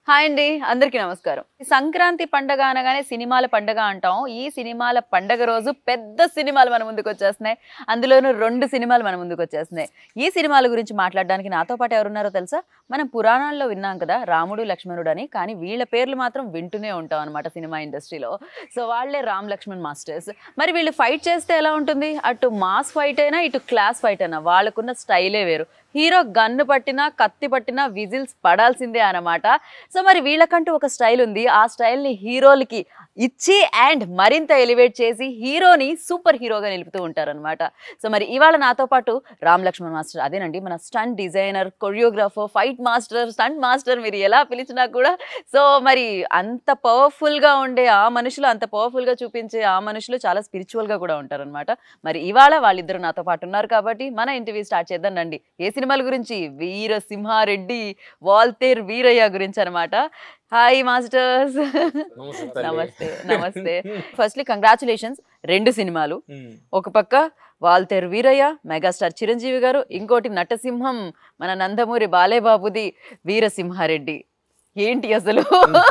Hi అండి అందరికీ నమస్కారం సంక్రాంతి పండగ అనగానే సినిమాల పండగ అంటాం ఈ సినిమాల పండగ రోజు పెద్ద సినిమాలు మన ముందుకు వచ్చేస్తున్నాయి అందులోనూ రెండు సినిమాలు మన ముందుకు వచ్చేస్తున్నాయి ఈ సినిమాల గురించి మాట్లాడడానికి నాతో పాటు ఎవరున్నారో తెలుసా మనం పురాణాల్లో విన్నాం కదా రాముడు లక్ష్మణుడు అని కానీ వీళ్ళ పేర్లు మాత్రం వింటూనే ఉంటాం అనమాట సినిమా ఇండస్ట్రీలో సో వాళ్ళే రామ్ లక్ష్మణ్ మాస్టర్స్ మరి వీళ్ళు ఫైట్ చేస్తే ఎలా ఉంటుంది అటు మాస్ ఫైట్ అయినా ఇటు క్లాస్ ఫైట్ అయినా వాళ్ళకున్న స్టైలే వేరు హీరో గన్ను పట్టినా కత్తి పట్టినా విజిల్స్ పడాల్సిందే అన్నమాట సో మరి వీళ్ళకంటూ ఒక స్టైల్ ఉంది ఆ స్టైల్ని హీరోలకి ఇచ్చి అండ్ మరింత ఎలివేట్ చేసి హీరోని సూపర్ హీరోగా నిలుపుతూ ఉంటారనమాట సో మరి ఇవాళ నాతో పాటు రామ్ లక్ష్మణ్ మాస్టర్ అదేనండి మన stunt designer choreographer fight master stunt master మీరు ఎలా పిలిచినా కూడా సో మరి అంత పవర్ఫుల్గా ఉండే ఆ మనుషులు అంత పవర్ఫుల్గా చూపించే ఆ మనుషులు చాలా స్పిరిచువల్గా కూడా ఉంటారనమాట మరి ఇవాళ వాళ్ళిద్దరు నాతో పాటు ఉన్నారు కాబట్టి మన ఇంటర్వ్యూ స్టార్ట్ చేద్దాం రండి ఏ సినిమాల గురించి వీర సింహారెడ్డి వాల్తేర్ వీరయ్య గురించి అనమాట హాయ్ మాస్టర్స్ నమస్తే తల్లి. నమస్తే నమస్తే ఫస్ట్లీ కంగ్రాచులేషన్స్ రెండు సినిమాలు ఉమ్. ఒక పక్క వాల్తేరు వీరయ్య మెగాస్టార్ చిరంజీవి గారు ఇంకోటి నటసింహం మన నందమూరి బాలేబాబుది వీరసింహారెడ్డి ఏంటి అసలు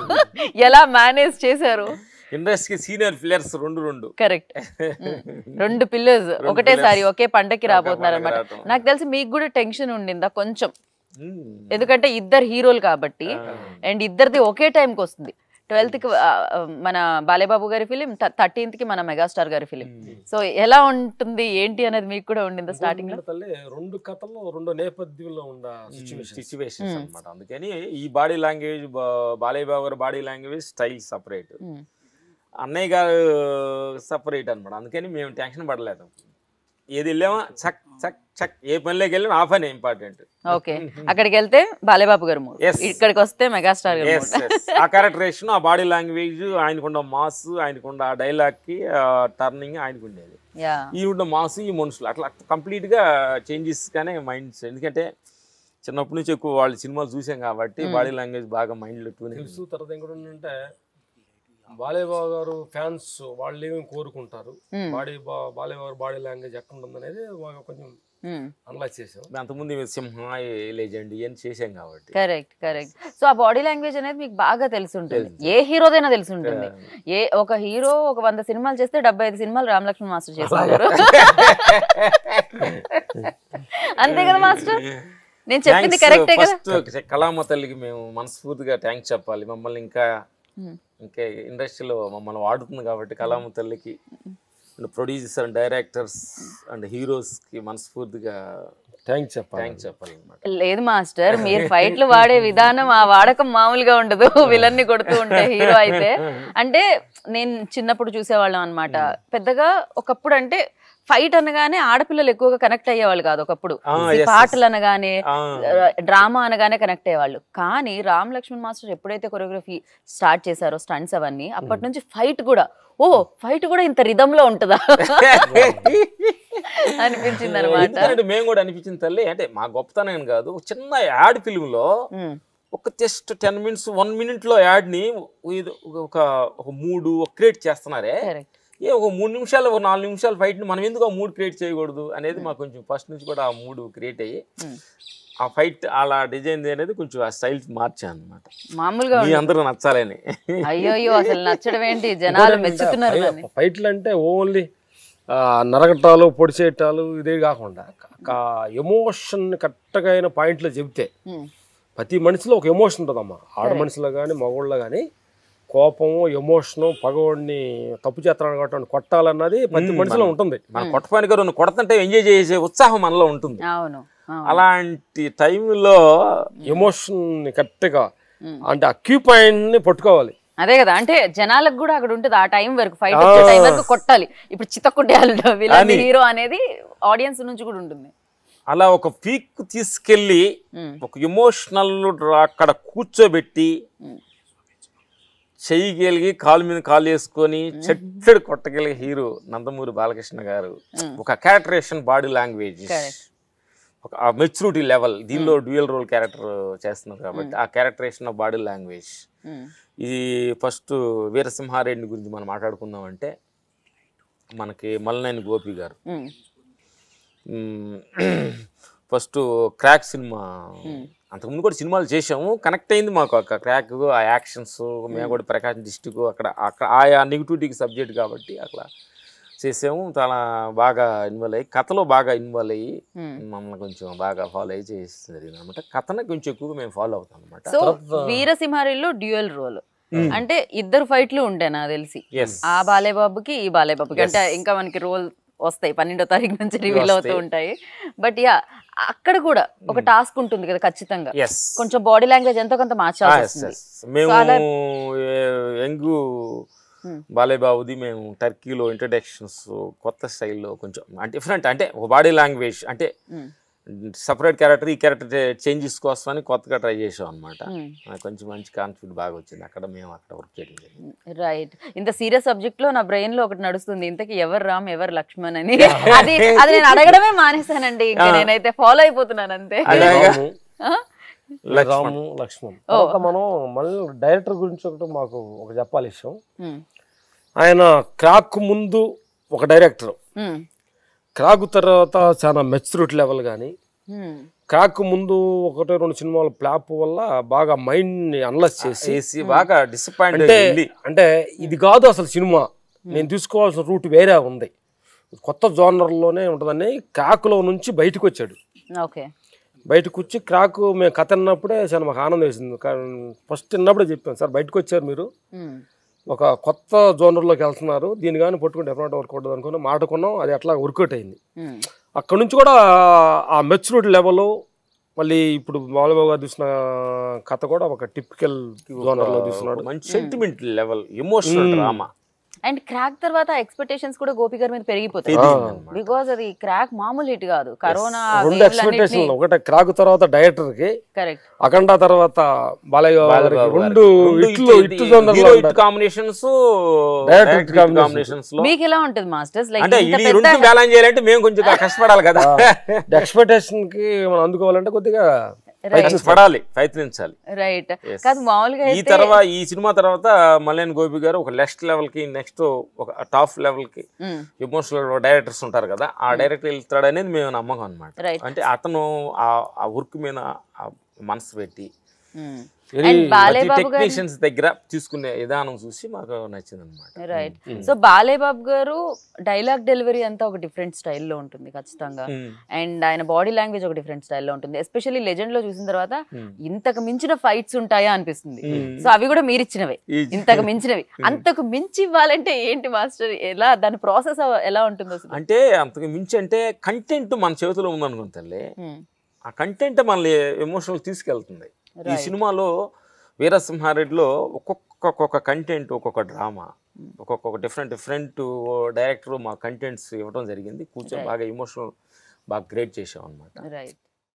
ఎలా మేనేజ్ చేశారు ఇండస్ట్రీకి సీనియర్ ప్లేయర్స్ రెండు రెండు కరెక్ట్ రెండు పిల్లర్స్ ఒకటేసారి pillars. ఒకే పండకి ఒకే రాబోతున్నారు పండగకి అనమాట రావటం. నాకు తెలిసి మీకు కూడా టెన్షన్ ఉండిందా కొంచెం ఉమ్. ఎందుకంటే ఇద్దరు హీరోలు కాబట్టి ఆ. అండ్ ఇద్దరిది ఒకే టైంకి వస్తుంది ట్వెల్త్ కి ఆ, ఆ, మన బాలేబాబు గారి ఫిలిం థర్టీన్త్ కి మన మెగాస్టార్ గారి ఫిలిం ఉమ్. సో ఎలా ఉంటుంది ఏంటి అనేది మీకు కూడా ఉండిందా స్టార్టింగ్ లో రెండు తల్లి రెండు కథల్లో రెండు నేపథ్యంలో ఉన్న సిచ్యువేషన్ సిచ్యువేషన్స్ ఉమ్. అన్నమాట అందుకని ఈ body language Balayya Babu garu body language style separate um, అన్నయ్య గారు సపరేట్ అన్నమాట అందుకని మేము టెన్షన్ పడలేదు ఏది వెళ్ళామా చక్ చక్ చక్ ఏ పనిలోకి వెళ్ళినా ఆ పని ఇంపార్టెంట్ ఓకే అక్కడికి వెళ్తే బాలేబాబు గారు మూడు Yes. ఇక్కడికి వస్తే మెగాస్టార్ గారు ఎస్ మూడు ఆ క్యారెక్టరేషన్ ఆ బాడీ లాంగ్వేజ్ ఆయనకున్న మాస్ ఆయనకున్న ఆ డైలాగ్ కి టర్నింగ్ ఆయనకు ఉండేది యా ఈ ఉన్న మాస్ ఈ మనుషులు అట్లా కంప్లీట్ గా చేంజెస్ గానే మైండ్స్ ఎందుకంటే చిన్నప్పటి నుంచి ఎక్కువ వాళ్ళు సినిమాలు చూసాం కాబట్టి Hmm. బాడీ లాంగ్వేజ్ బాగా మైండ్ లో tune అయింది. తెలుసు తర్వాత ఇంకోటి ఏంటంటే బాలేబాబు గారు ఫ్యాన్స్ వాళ్ళు ఏమేమి కోరుకుంటారు ఉమ్, బాడీ బాలేబాబు గారు బాడీ లాంగ్వేజ్ ఎక్కడ ఉందనేది బాగా కొంచెం ఉమ్. అనలైజ్ చేసాం అంతకుముందు మేము సింహ లేజెండ్ ఇవన్నీ చేసాం కాబట్టి కరెక్ట్ కరెక్ట్ సో ఆ బాడీ లాంగ్వేజ్ అనేది మీకు బాగా తెలిసి ఉంటుంది తెలుసు. ఏ హీరోదైనా తెలిసి ఉంటుంది ఏ ఒక హీరో ఒక వంద సినిమాలు చేస్తే డెబ్బై ఐదు సినిమాలు రామ్ లక్ష్మణ్ మాస్టర్ చేస్తున్నారు అంతే కదా మాస్టర్ నేను చెప్పింది కరెక్టే కదా ఫస్ట్ కళామ తల్లికి మేము మనస్ఫూర్తిగా థ్యాంక్స్ చెప్పాలి మమ్మల్ని ఇంకా ఉమ్, ఇంకా ఇండస్ట్రీలో మమ్మల్ని వాడుతుంది కాబట్టి కళామ తల్లికి producers and directors and heroes కి మనస్ఫూర్తిగా థ్యాంక్స్ చెప్పాలి థ్యాంక్స్ చెప్పాలన్నమాట లేదు మాస్టర్ మీరు ఫైట్లు వాడే విధానం ఆ వాడకం మామూలుగా ఉండదు విలన్ని కొడుతూ ఉంటే హీరో అయితే అంటే నేను చిన్నప్పుడు చూసేవాళ్ళం అన్నమాట పెద్దగా ఒకప్పుడు అంటే ఫైట్ అనగానే ఆడపిల్లలు ఎక్కువగా కనెక్ట్ అయ్యేవాళ్ళు కాదు ఒకప్పుడు Ah, ఈ yes, పాటలు అనగానే ఆ, డ్రామా అనగానే కనెక్ట్ అయ్యేవాళ్ళు కానీ రామ్ లక్ష్మణ్ మాస్టర్ ఎప్పుడైతే కొరియోగ్రఫీ స్టార్ట్ చేశారో స్టంట్స్ అవన్నీ అప్పటి నుంచి ఫైట్ కూడా ఓ ఫైట్ కూడా ఇంత రిధంలో ఉంటుందా అనిపించింది అనమాట ఎందుకంటే మేము కూడా అనిపించింది తల్లి అంటే మా గొప్పతనం ఏం కాదు ఒక చిన్న యాడ్ ఫిల్మ్ లో ఒక just ten minutes one minute లో యాడ్ ని ఇది ఒక ఒక మూడు క్రియేట్ చేస్తున్నారే కరెక్ట్ ఏ ఒక మూడు నిమిషాలు ఒక నాలుగు నిమిషాలు ఫైట్ ని మనం ఎందుకు ఆ మూడు క్రియేట్ చేయకూడదు అనేది మాకు కొంచెం ఫస్ట్ నుంచి కూడా ఆ మూడు క్రియేట్ అయ్యి ఆ ఫైట్ అలా డిజైన్ అనేది కొంచెం ఆ స్టైల్ మార్చాను అనమాట మామూలుగా మీ అందరూ నచ్చాలని అయ్యో అయ్యో అసలు నచ్చడం ఏంటి జనాలు మెచ్చుతున్నారు నన్ను. ఫైట్లు అంటే ఓన్లీ నరగటాలు పొడిచేయటాలు ఇదే కాకుండా ఎమోషన్ కరెక్ట్గా అయిన పాయింట్లో చెబితే ఉమ్, ప్రతి మనిషిలో ఒక ఎమోషన్ ఉంటుందమ్మా ఆడ మనిషిలో కానీ మగవాళ్ళలో కానీ కోపము ఎమోషను పగవాడిని తప్పు చేస్తున్నాడు కాబట్టి కొట్టాలన్నది ప్రతి మనిషిలో ఉంటుంది మన కొట్టపాని గారు నువ్వు కొడతంటే ఎంజాయ్ చేసే ఉత్సాహం మనలో ఉంటుంది అవును అవును. అలాంటి టైంలో ఎమోషన్ కరెక్ట్గా ఉమ్. అంటే ఆ క్యూ పాయింట్ని పట్టుకోవాలి అదే కదా అంటే జనాలకు కూడా అక్కడ ఉంటుంది ఆ టైం వరకు ఫైట్ వచ్చే టైం వరకు కొట్టాలి ఇప్పుడు చిత్తకుట్టేయాలి విలన్ అని. హీరో అనేది ఆడియన్స్ నుంచి కూడా ఉంటుంది అలా ఒక పీక్ తీసుకెళ్ళి ఉమ్, ఒక ఎమోషనల్ అక్కడ కూర్చోబెట్టి ఉమ్. చెయ్యగలిగి కాలు మీద కాలు వేసుకొని చెట్టడు కొట్టగలిగే హీరో నందమూరి బాలకృష్ణ గారు ఉమ్. ఒక క్యారెక్టరేషన్ బాడీ లాంగ్వేజ్ Correct. ఒక మెచ్యూరిటీ లెవెల్ దీనిలో డ్యూయల్ రోల్ క్యారెక్టర్ చేస్తున్నారు కాబట్టి ఆ characterisation of body language um, ఇది ఫస్ట్ వీరసింహారెడ్డి గురించి మనం మాట్లాడుకుందాం అంటే మనకి మల్లనేని గోపి గారు ఉమ్, ఫస్ట్ క్రాక్ సినిమా అంతకుముందు కూడా సినిమాలు చేసాము కనెక్ట్ అయింది మాకు ఒక క్రాక్ ఆ యాక్షన్స్ మేము కూడా ప్రకాశం డిస్టిక్ అక్కడ అక్కడ ఆయా నెగిటివిటీకి సబ్జెక్ట్ కాబట్టి అట్లా చేసాము చాలా బాగా ఇన్వాల్వ్ అయ్యి కథలో బాగా ఇన్వాల్వ్ అయ్యి Hmm. మమ్మల్ని కొంచెం బాగా ఫాలో అయ్యి చేస్తుంది అనమాట కథను కొంచెం ఎక్కువగా మేము ఫాలో అవుతాం అనమాట సో వీరసింహారిలో డ్యూయల్ రోల్ అంటే ఇద్దరు ఫైట్లు ఉండే నాకు తెలిసి ఎస్ ఆ బాలేబాబుకి ఈ బాలేబాబుకి అంటే ఇంకా మనకి రోల్ వస్తాయి పన్నెండో తారీఖు నుంచి రివీల్ అవుతూ వస్తాయి. ఉంటాయి బట్ యా అక్కడ కూడా ఒక టాస్క్ ఉంటుంది కదా ఖచ్చితంగా ఎస్ కొంచెం బాడీ లాంగ్వేజ్ ఎంతో కొంత మార్చాల్సి వస్తుంది మేము చాలా- యంగ్ Hmm. బాలయ్య బాబుది మేము టర్కీలో ఇంట్రడక్షన్స్ కొత్త స్టైల్లో కొంచెం డిఫరెంట్ అంటే ఒక బాడీ లాంగ్వేజ్ అంటే Hmm. సపరేట్ క్యారెక్టర్ ఈ క్యారెక్టర్ చేంజెస్ కోసమని కొత్తగా ట్రై చేసాం అనమాట Hmm. కొంచెం మంచి కాన్ఫిడెంట్ బాగా వచ్చింది అక్కడ మేము అక్కడ వర్క్ చేయడం జరిగింది రైట్ ఇంత సీరియస్ సబ్జెక్ట్ లో నా బ్రెయిన్ లో ఒకటి నడుస్తుంది ఇంతకి ఎవరు రామ్ ఎవరు లక్ష్మణ్ అని అది అది నేను అడగడమే మానేశానండి ఇంకా నేనైతే ఫాలో అయిపోతున్నాను అంతే అలాగా? రాము, ఆ? రాము లక్ష్మణ్ తర్వాత మనం మళ్ళీ డైరెక్టర్ గురించి ఒకటి మాకు ఒక చెప్పాలి విషయం ఉమ్, ఆయన క్రాక్ ముందు ఒక డైరెక్టర్ ఉమ్, క్రాక్ తర్వాత చాలా మెచ్యూరిటీ లెవెల్ కానీ ఉమ్, క్రాక్ ముందు ఒకటి రెండు సినిమాల ప్లాప్ వల్ల బాగా మైండ్ని అనలైజ్ చేసి చేసి బాగా డిసప్పాయింట్ అంటే అంటే ఇది కాదు అసలు సినిమా నేను తీసుకోవాల్సిన రూట్ వేరే ఉంది కొత్త జోనర్లోనే ఉంటుందని క్రాక్లో నుంచి బయటకు వచ్చాడు ఓకే బయటకు వచ్చి క్రాక్ మేము కథ విన్నప్పుడే చాలా మాకు ఆనందం వేసింది కానీ ఫస్ట్ విన్నప్పుడే చెప్పాను సార్ బయటకు వచ్చారు మీరు ఉమ్, ఒక కొత్త జోనర్లోకి వెళ్తున్నారు దీన్ని కానీ పట్టుకుంటే ఎప్పుడు వర్కౌట్ అనుకుని మాటకున్నాం అది అట్లా వర్కౌట్ అయింది ఉమ్, అక్కడ నుంచి కూడా ఆ మెచ్యూరిటీ లెవెల్ మళ్ళీ ఇప్పుడు బాలబాబు గారు తీసిన కథ కూడా ఒక టిపికల్ జోనర్లో తీసుకున్నాడు మంచి sentiment level emotional drama and Krack తర్వాత ఎక్స్పెక్టేషన్స్ కూడా గోపి గారి మీద పెరిగిపోతాయి బికాజ్ అది క్రాక్ మామూలు హిట్ కాదు కరోనా రెండు ఎక్స్పెక్టేషన్ ఒకటే క్రాక్ తర్వాత డైరెక్టర్ కి కరెక్ట్ అఖండ తర్వాత బాలయ్య గారికి రెండు ఇట్లు ఇట్లు జోనర్లో హీరో ఉంటారు. It combinations Direct direct combination. Combinations లో మీకు ఎలా ఉంటుంది మాస్టర్స్ లైక్ అంటే ఇంత ఇది పెద్ద రెండు బ్యాలెన్స్ చేయాలంటే మేము కొంచెం కష్టపడాలి కదా ఎక్స్పెక్టేషన్ కి మనం అందుకోవాలంటే కొద్దిగా కష్టపడాలి ప్రయత్నించాలి రైట్ Yes. కాదు మామూలుగా ఈ అయితే తర్వాత ఈ సినిమా తర్వాత మల్లేన్ గోపి గారు ఒక నెక్స్ట్ లెవెల్ కి నెక్స్ట్ ఒక టాప్ లెవెల్ కి ఉమ్, ఎమోషనల్ డైరెక్టర్స్ ఉంటారు కదా ఆ డైరెక్టర్ వెళ్తాడు అనేది మేము నమ్మకం అనమాట Right. అంటే అతను ఆ ఆ వర్క్ మీద ఆ మనసు పెట్టి um. Very- and Balayya Babu garu technicians దగ్గర తీసుకునే విధానం చూసి మాకు నచ్చింది అనమాట రైట్ సో బాలయ్య బాబు గారు డైలాగ్ డెలివరీ అంతా ఒక డిఫరెంట్ స్టైల్లో ఉంటుంది ఖచ్చితంగా అండ్ ఆయన బాడీ లాంగ్వేజ్ ఒక డిఫరెంట్ స్టైల్లో ఉంటుంది ఎస్పెషల్లీ లెజెండ్ లో చూసిన తర్వాత ఇంతకు మించిన ఫైట్స్ ఉంటాయా అనిపిస్తుంది సో అవి కూడా మీరు ఇచ్చినవే ఈ- ఇంతకు మించినవి అంతకు మించి ఇవ్వాలంటే ఏంటి మాస్టర్ ఎలా దాని ప్రాసెస్ ఎలా ఉంటుంది అసలు అంటే అంతకు మించి అంటే కంటెంట్ మన చేతిలో ఉందనుకున్న తల్లి ఉమ్, ఆ కంటెంట్ మనల్ని ఎమోషనల్ తీసుకెళ్తుంది ఈ సినిమాలో వీరసింహారెడ్డిలో ఒక్కొక్క ఒక్కొక్క కంటెంట్ ఒక్కొక్క డ్రామా ఒక్కొక్క డిఫరెంట్ డిఫరెంట్ డైరెక్టర్ మా కంటెంట్స్ ఇవ్వడం జరిగింది కూర్చొని బాగా ఎమోషనల్ బాగా గ్రేట్ చేసాం అనమాట రైట్